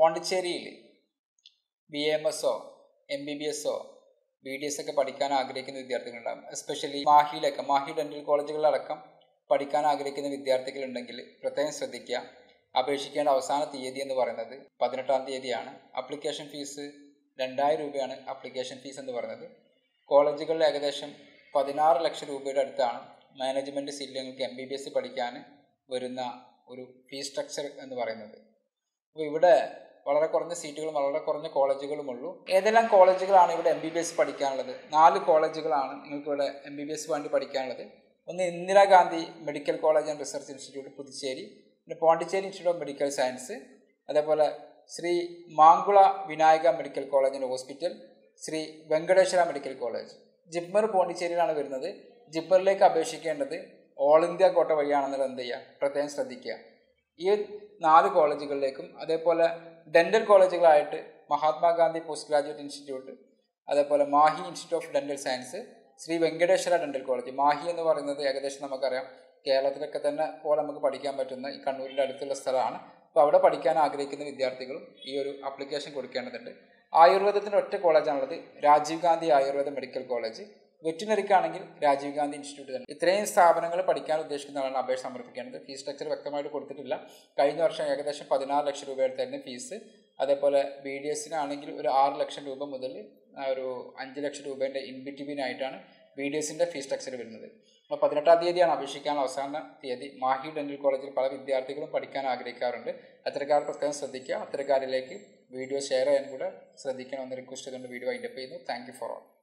പോണ്ടിച്ചേരിയിൽ B M എസോ M B B എസോ B D S ഒക്കെ പഠിക്കാൻ ആഗ്രഹിക്കുന്ന വിദ്യാർത്ഥികളുണ്ടാകും എസ്പെഷ്യലി മാഹിയിലൊക്കെ മാഹി ഡെന്റൽ കോളേജുകളിലടക്കം പഠിക്കാൻ ആഗ്രഹിക്കുന്ന വിദ്യാർത്ഥികളുണ്ടെങ്കിൽ പ്രത്യേകം ശ്രദ്ധിക്കുക അപേക്ഷിക്കേണ്ട അവസാന തീയതി എന്ന് പറയുന്നത് പതിനെട്ടാം തീയതിയാണ് അപ്ലിക്കേഷൻ ഫീസ് രണ്ടായിരം രൂപയാണ് അപ്ലിക്കേഷൻ ഫീസ് എന്ന് പറയുന്നത് കോളേജുകളിൽ ഏകദേശം പതിനാറ് ലക്ഷം രൂപയുടെ അടുത്താണ് മാനേജ്മെൻറ്റ് സീറ്റുകൾക്ക് എം ബി ബി എസ് പഠിക്കാൻ വരുന്ന ഒരു ഫീസ് സ്ട്രക്ചർ എന്ന് പറയുന്നത് അപ്പോൾ ഇവിടെ വളരെ കുറഞ്ഞ സീറ്റുകളും വളരെ കുറഞ്ഞ കോളേജുകളും ഉള്ളൂ ഏതെല്ലാം കോളേജുകളാണ് ഇവിടെ എം ബി ബി എസ് പഠിക്കാനുള്ളത് നാല് കോളേജുകളാണ് നിങ്ങൾക്ക് ഇവിടെ എം ബി ബി എസ് വേണ്ടി പഠിക്കാനുള്ളത് ഒന്ന് Indira Gandhi medical college and research institute Puducherry പിന്നെ Pondicherry institute of medical science അതേപോലെ Shri മാങ്കുള Vinayaka medical college and hospital Shri Venkateswara medical college JIPMER പോണ്ടിച്ചേരിയിലാണ് വരുന്നത് ജിപ്മറിലേക്ക് അപേക്ഷിക്കേണ്ടത് ഓൾ ഇന്ത്യ കോട്ട വഴിയാണെന്നുള്ളത് എന്ത് ചെയ്യുക പ്രത്യേകം ശ്രദ്ധിക്കുക ഈ നാല് കോളേജുകളിലേക്കും അതേപോലെ dental കോളേജുകളായിട്ട് Mahatma Gandhi post graduate institute അതേപോലെ Mahe institute of dental science Shri Venkateswara dental college Mahe എന്ന് പറയുന്നത് ഏകദേശം നമുക്കറിയാം കേരളത്തിലൊക്കെ തന്നെ പോലെ നമുക്ക് പഠിക്കാൻ പറ്റുന്ന ഈ കണ്ണൂരിൻ്റെ അടുത്തുള്ള സ്ഥലമാണ് അപ്പോൾ അവിടെ പഠിക്കാൻ ആഗ്രഹിക്കുന്ന വിദ്യാർത്ഥികളും ഈ ഒരു ആപ്ലിക്കേഷൻ കൊടുക്കേണ്ടതുണ്ട് ആയുർവേദത്തിൻ്റെ ഒറ്റ കോളേജാണുള്ളത് രാജീവ് ഗാന്ധി ആയുർവേദ മെഡിക്കൽ കോളേജ് വെറ്റിനറിക്കാണെങ്കിൽ രാജീവ് ഗാന്ധി ഇൻസ്റ്റിറ്റ്യൂട്ട് തന്നെ ഇത്രയും സ്ഥാപനങ്ങൾ പഠിക്കാൻ ഉദ്ദേശിക്കുന്ന ആളാണ് അപേക്ഷ സമർപ്പിക്കേണ്ടത് ഫീസ് സ്ട്രക്ചർ വ്യക്തമായിട്ട് കൊടുത്തിട്ടില്ല കഴിഞ്ഞ വർഷം ഏകദേശം പതിനാറ് ലക്ഷം രൂപ എടുത്തായിരുന്നു ഫീസ് അതേപോലെ ബി ഡി എസിനാണെങ്കിൽ ഒരു ആറ് ലക്ഷം രൂപ മുതൽ ഒരു അഞ്ച് ലക്ഷം രൂപേൻ്റെ ഇൻ ബിറ്റ്വീനായിട്ടാണ് ബി ഡി എസിൻ്റെ ഫീസ് സ്ട്രക്ചർ വരുന്നത് അപ്പോൾ പതിനെട്ടാം തീയതിയാണ് അപേക്ഷിക്കാൻ അവസാന തീയതി മാഹി ഡെന്റൽ കോളേജിൽ പല വിദ്യാർത്ഥികളും പഠിക്കാൻ ആഗ്രഹിക്കാറുണ്ട് അത്തരക്കാർ പ്രത്യേകം ശ്രദ്ധിക്കുക അത്തരക്കാരിലേക്ക് വീഡിയോ ഷെയർ ചെയ്യാൻ കൂടെ ശ്രദ്ധിക്കണമെന്ന് റിക്വസ്റ്റ് ചെയ്തുകൊണ്ട് വീഡിയോ വൈൻഡപ്പ് ചെയ്യുന്നു താങ്ക് യു ഫോർ ഓൾ